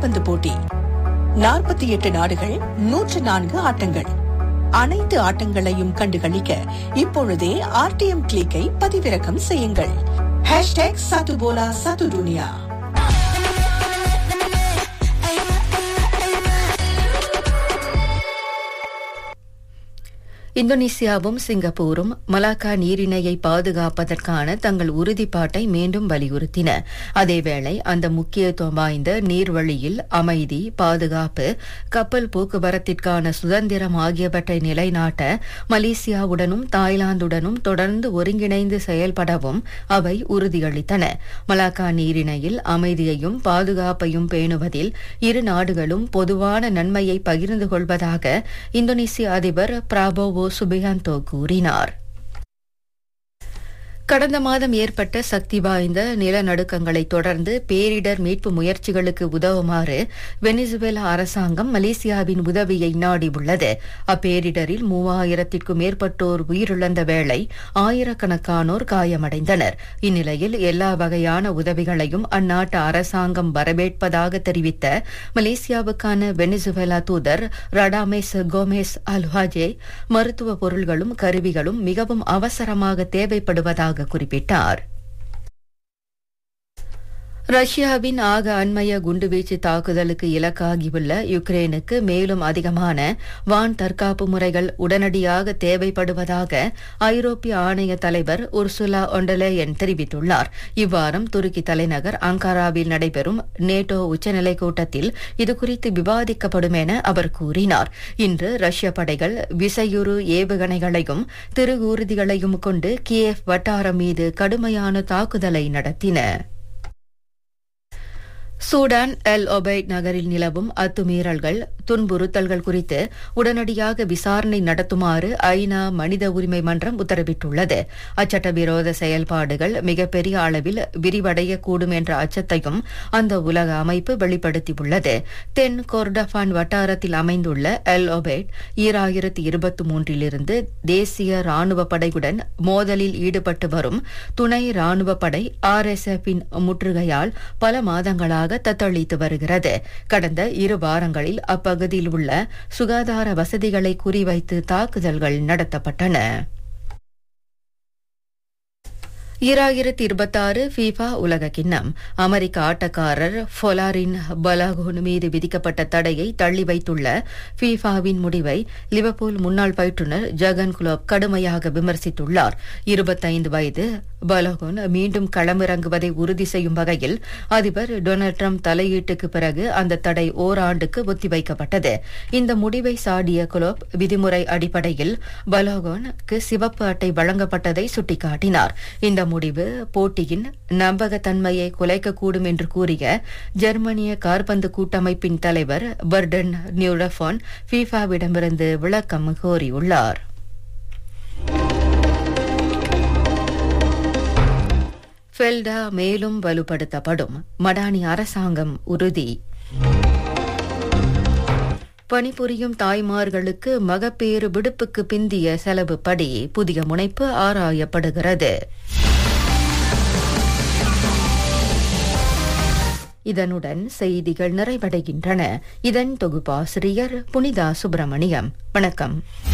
கால்பந்து போட்டி நாற்பத்தி எட்டு நாடுகள் நூற்று நான்கு ஆட்டங்கள் அனைத்து ஆட்டங்களையும் கண்டுகளிக்க இப்பொழுதே ஆர்டிஎம் கிளிக்கை பதிவிறக்கம் செய்யுங்கள் ஹேஷ்டேக் சத்துபோலா சத்து துனியா இந்தோனேசியாவும் சிங்கப்பூரும் மலாக்கா நீரிணையை பாதுகாப்பதற்கான தங்கள் உறுதிப்பாட்டை மீண்டும் வலியுறுத்தின அதேவேளை அந்த முக்கியத்துவம் வாய்ந்த நீர்வழியில் அமைதி பாதுகாப்பு கப்பல் போக்குவரத்திற்கான சுதந்திரம் ஆகியவற்றை நிலைநாட்ட மலேசியாவுடனும் தாய்லாந்துடனும் தொடர்ந்து ஒருங்கிணைந்து செயல்படவும் அவை உறுதியளித்தன மலாக்கா நீரிணையில் அமைதியையும் பாதுகாப்பையும் பேணுவதில் இரு நாடுகளும் பொதுவான நன்மையை பகிர்ந்து கொள்வதாக இந்தோனேசிய அதிபர் பிராபோவோ சுபியாந்தோ கூறினார் கடந்த மாதம் ஏற்பட்ட சக்தி வாய்ந்த நிலநடுக்கங்களை தொடர்ந்து பேரிடர் மீட்பு முயற்சிகளுக்கு உதவுமாறு வெனிசுவேலா அரசாங்கம் மலேசியாவின் உதவியை நாடியுள்ளது அப்பேரிடரில் மூவாயிரத்திற்கும் மேற்பட்டோர் உயிரிழந்த வேளை ஆயிரக்கணக்கானோர் காயமடைந்தனர் இந்நிலையில் எல்லா வகையான உதவிகளையும் அந்நாட்டு அரசாங்கம் வரவேற்பதாக தெரிவித்த மலேசியாவுக்கான வெனிசுவேலா தூதர் ரடாமேஸ் கோமேஸ் அல்ஹாஜே மருத்துவ பொருள்களும் கருவிகளும் மிகவும் அவசரமாக தேவைப்படுவதாக குறிப்பிட்டார் ரஷ்யாவின் ஆக அண்மைய குண்டுவீச்சு தாக்குதலுக்கு இலக்காகியுள்ள யுக்ரேனுக்கு மேலும் அதிகமான வான் தற்காப்பு முறைகள் உடனடியாக தேவைப்படுவதாக ஐரோப்பிய ஆணைய தலைவர் உர்சுலா ஒண்டலேயன் தெரிவித்துள்ளார் இவ்வாரம் துருக்கி தலைநகர் அங்காராவில் நடைபெறும் நேட்டோ உச்சநிலை கூட்டத்தில் இதுகுறித்து விவாதிக்கப்படும் என அவர் கூறினார் இன்று ரஷ்ய படைகள் விசையுறு ஏவுகணைகளையும் திருகூர்திகளையும் கொண்டு கியேவ் வட்டாரம் மீது கடுமையான தாக்குதலை நடத்தின சூடான் எல் ஒபைட் நகரில் நிலவும் அத்துமீறல்கள் துன்புறுத்தல்கள் குறித்து உடனடியாக விசாரணை நடத்துமாறு ஐநா மனித உரிமை மன்றம் உத்தரவிட்டுள்ளது அச்சட்டவிரோத செயல்பாடுகள் மிகப்பெரிய அளவில் விரிவடையக்கூடும் என்ற அச்சத்தையும் அந்த உலக அமைப்பு வெளிப்படுத்தியுள்ளது தென் கோர்டஃபான் வட்டாரத்தில் அமைந்துள்ள எல் ஒபைட் ஈராயிரத்தி இருபத்தி மூன்றிலிருந்து தேசிய ராணுவ படையுடன் மோதலில் ஈடுபட்டு வரும் துணை ராணுவ படை ஆர்எஸ்எஃபின் முற்றுகையால் பல மாதங்களாக தத்தளித்து வருகிறது கடந்த இரு வாரங்களில் அப்பகுதியில் உள்ள சுகாதார வசதிகளை குறிவைத்து தாக்குதல்கள் நடத்தப்பட்டன ஈராயிரத்தி இருபத்தாறு ஃபீஃபா உலக கிண்ணம் அமெரிக்க ஆட்டக்காரர் ஃபொலாரின் பலாகோன் மீது விதிக்கப்பட்ட தடையை தள்ளி வைத்துள்ள ஃபீஃபாவின் முடிவை லிவர்பூல் முன்னாள் பயிற்றுநர் ஜகன் குலோப் கடுமையாக விமர்சித்துள்ளார் இருபத்தைந்து வயது பலகோன் மீண்டும் களமிறங்குவதை உறுதி செய்யும் வகையில் அதிபர் டொனால்ட் ட்ரம்ப் தலையீட்டுக்கு பிறகு அந்த தடை ஓராண்டுக்கு ஒத்திவைக்கப்பட்டது இந்த முடிவை சாடிய குலோப் விதிமுறை அடிப்படையில் பலோகோனுக்கு சிவப்பு அட்டை வழங்கப்பட்டதை சுட்டிக்காட்டினார் இந்த முடிவு போட்டியின் நம்பகத்தன்மையை குலைக்கக்கூடும் என்று கூறிய ஜெர்மனிய கார்பந்து கூட்டமைப்பின் தலைவர் பர்டன் நியூரஃபான் ஃபீஃபாவிடமிருந்து விளக்கம் கோரியுள்ளார் ஃபெல்டா மேலும் வலுப்படுத்தப்படும் மடானி அரசாங்கம் உறுதி பணிபுரியும் தாய்மார்களுக்கு மகப்பேறு விடுப்புக்கு பிந்திய செலவு படி புதிய முனைப்பு ஆராயப்படுகிறது இதனுடன் செய்திகள் நிறைவடைகின்றன இதன் தொகுப்பாசிரியர் புனிதா சுப்பிரமணியம் வணக்கம்